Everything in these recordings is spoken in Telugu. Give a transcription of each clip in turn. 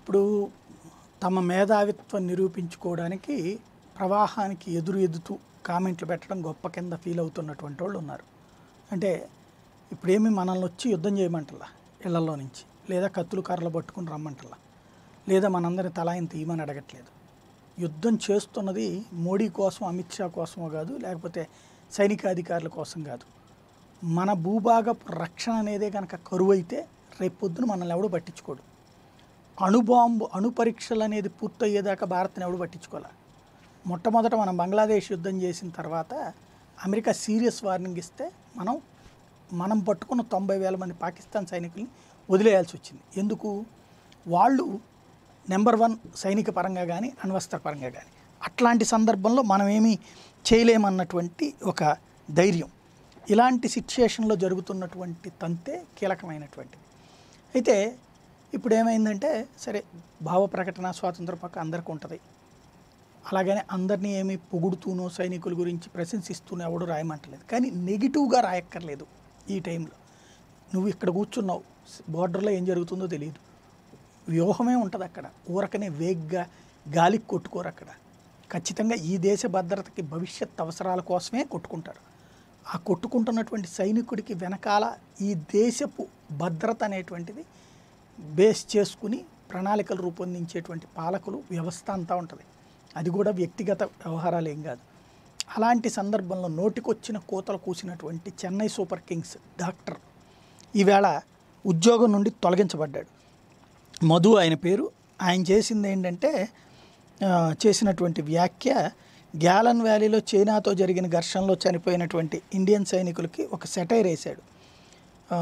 ఇప్పుడు తమ మేధావిత్వం నిరూపించుకోవడానికి ప్రవాహానికి ఎదురు ఎదుతూ కామెంట్లు పెట్టడం గొప్ప కింద ఫీల్ అవుతున్నటువంటి వాళ్ళు ఉన్నారు అంటే ఇప్పుడేమి మనల్ని వచ్చి యుద్ధం చేయమంటలా ఇళ్లలో నుంచి లేదా కత్తులు కర్రలు పట్టుకుని రమ్మంటలా లేదా మనందరిని తలా ఇంత తీయమని అడగట్లేదు యుద్ధం చేస్తున్నది మోడీ కోసం అమిత్ షా కోసమో కాదు లేకపోతే సైనికాధికారుల కోసం కాదు మన భూభాగపు రక్షణ అనేదే కనుక కరువు అయితే రేపొద్దున మనల్ని ఎవడు పట్టించుకోడు అణుబాంబు అణు పరీక్షలు అనేది పూర్తయ్యేదాకా భారత్ని ఎవడు పట్టించుకోలే మొట్టమొదట మనం బంగ్లాదేశ్ యుద్ధం చేసిన తర్వాత అమెరికా సీరియస్ వార్నింగ్ ఇస్తే మనం మనం పట్టుకున్న తొంభై వేల మంది పాకిస్తాన్ సైనికుల్ని వదిలేయాల్సి వచ్చింది ఎందుకు వాళ్ళు నెంబర్ వన్ సైనిక పరంగా కానీ అణ్వస్త్ర పరంగా కానీ అట్లాంటి సందర్భంలో మనం ఏమీ చేయలేమన్నటువంటి ఒక ధైర్యం ఇలాంటి సిచ్యుయేషన్లో జరుగుతున్నటువంటి తంతే కీలకమైనటువంటిది అయితే ఇప్పుడు ఏమైందంటే సరే భావ ప్రకటన స్వాతంత్ర పక్క అందరికీ ఉంటుంది అలాగనే అందరినీ ఏమి పొగుడుతూనో సైనికుల గురించి ప్రశంసిస్తూనో ఎవడు రాయమంటలేదు కానీ నెగిటివ్గా రాయక్కర్లేదు ఈ టైంలో నువ్వు ఇక్కడ కూర్చున్నావు బోర్డర్లో ఏం జరుగుతుందో తెలియదు వ్యూహమే ఉంటుంది అక్కడ ఊరకనే వేగ్గా గాలికి కొట్టుకోరు అక్కడ ఖచ్చితంగా ఈ దేశ భద్రతకి భవిష్యత్ అవసరాల కోసమే కొట్టుకుంటారు ఆ కొట్టుకుంటున్నటువంటి సైనికుడికి వెనకాల ఈ దేశపు భద్రత అనేటువంటిది బేస్ చేసుకుని ప్రణాళికలు రూపొందించేటువంటి పాలకులు వ్యవస్థ అంతా ఉంటుంది అది కూడా వ్యక్తిగత వ్యవహారాలు ఏం కాదు అలాంటి సందర్భంలో నోటికొచ్చిన కోతలు కూసినటువంటి చెన్నై సూపర్ కింగ్స్ డాక్టర్ ఈవేళ ఉద్యోగం నుండి తొలగించబడ్డాడు మధు ఆయన పేరు ఆయన చేసింది ఏంటంటే ఆ, చేసినటువంటి వ్యాఖ్య గ్యాలన్ వ్యాలీలో చైనాతో జరిగిన ఘర్షణలో చనిపోయినటువంటి ఇండియన్ సైనికులకి ఒక సెటైర్ వేశాడు ఆ,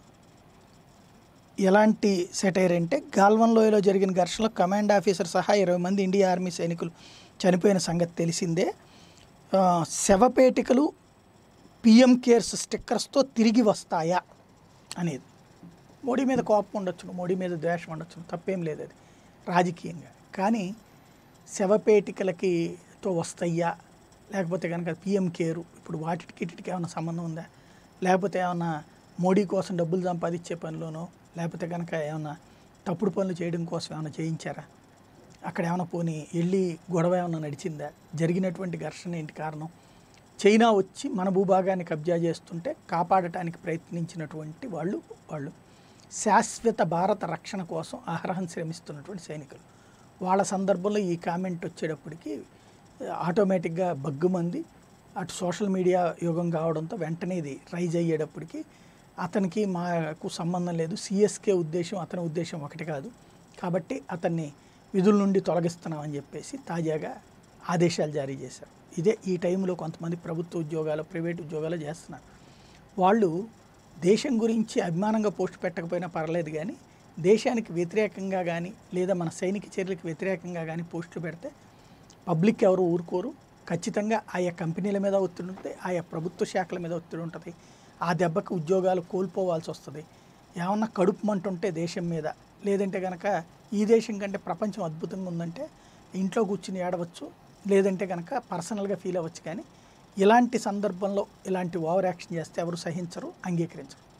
ఎలాంటి సెటైర్ అంటే గాల్వన్ లోయలో జరిగిన ఘర్షణలో కమాండ్ ఆఫీసర్ సహా ఇరవై మంది ఇండియా ఆర్మీ సైనికులు చనిపోయిన సంగతి తెలిసిందే ఆ, శవపేటికలు పిఎం కేర్స్ స్టిక్కర్స్తో తిరిగి వస్తాయా అనేది మోడీ మీద కోపం ఉండొచ్చు మోడీ మీద ద్వేషం ఉండొచ్చు తప్పేం లేదు అది రాజకీయంగా కానీ శవపేటికలకి తో వస్తాయా లేకపోతే కనుక పిఎం కేరు ఇప్పుడు వాటికి ఇటుకి ఏమైనా సంబంధం ఉందా లేకపోతే ఏమన్నా మోడీ కోసం డబ్బులు సంపాదించే పనిలోనో లేకపోతే కనుక ఏమన్నా తప్పుడు పనులు చేయడం కోసం ఏమైనా చేయించారా అక్కడ ఏమైనా పోనీ వెళ్ళి గొడవ ఏమైనా నడిచిందా జరిగినటువంటి ఘర్షణ ఏంటి కారణం చైనా వచ్చి మన భూభాగాన్ని కబ్జా చేస్తుంటే కాపాడటానికి ప్రయత్నించినటువంటి వాళ్ళు వాళ్ళు శాశ్వత భారత రక్షణ కోసం అహరహం శ్రమిస్తున్నటువంటి సైనికులు వాళ్ళ సందర్భంలో ఈ కామెంట్ వచ్చేటప్పటికి ఆటోమేటిక్గా బగ్గుమంది అటు సోషల్ మీడియా యుగం కావడంతో వెంటనే ఇది రైజ్ అయ్యేటప్పటికి అతనికి మాకు సంబంధం లేదు సిఎస్కే ఉద్దేశం అతని ఉద్దేశం ఒకటి కాదు కాబట్టి అతన్ని విధుల నుండి తొలగిస్తున్నామని చెప్పేసి తాజాగా ఆదేశాలు జారీ చేశారు ఇదే ఈ టైంలో కొంతమంది ప్రభుత్వ ఉద్యోగాలు ప్రైవేట్ ఉద్యోగాలు చేస్తున్నారు వాళ్ళు దేశం గురించి అభిమానంగా పోస్ట్ పెట్టకపోయినా పర్లేదు కానీ దేశానికి వ్యతిరేకంగా కానీ లేదా మన సైనిక చర్యలకు వ్యతిరేకంగా కానీ పోస్టులు పెడితే పబ్లిక్ ఎవరు ఊరుకోరు ఖచ్చితంగా ఆయా కంపెనీల మీద ఒత్తిడి ఉంటుంది ఆయా ప్రభుత్వ శాఖల మీద ఒత్తిడి ఉంటుంది ఆ దెబ్బకి ఉద్యోగాలు కోల్పోవాల్సి వస్తుంది ఏమన్నా కడుపు మంట ఉంటే దేశం మీద లేదంటే కనుక ఈ దేశం కంటే ప్రపంచం అద్భుతంగా ఉందంటే ఇంట్లో కూర్చుని ఏడవచ్చు లేదంటే కనుక పర్సనల్గా ఫీల్ అవ్వచ్చు కానీ ఇలాంటి సందర్భంలో ఇలాంటి ఓవర్ యాక్షన్ చేస్తే ఎవరు సహించరు అంగీకరించరు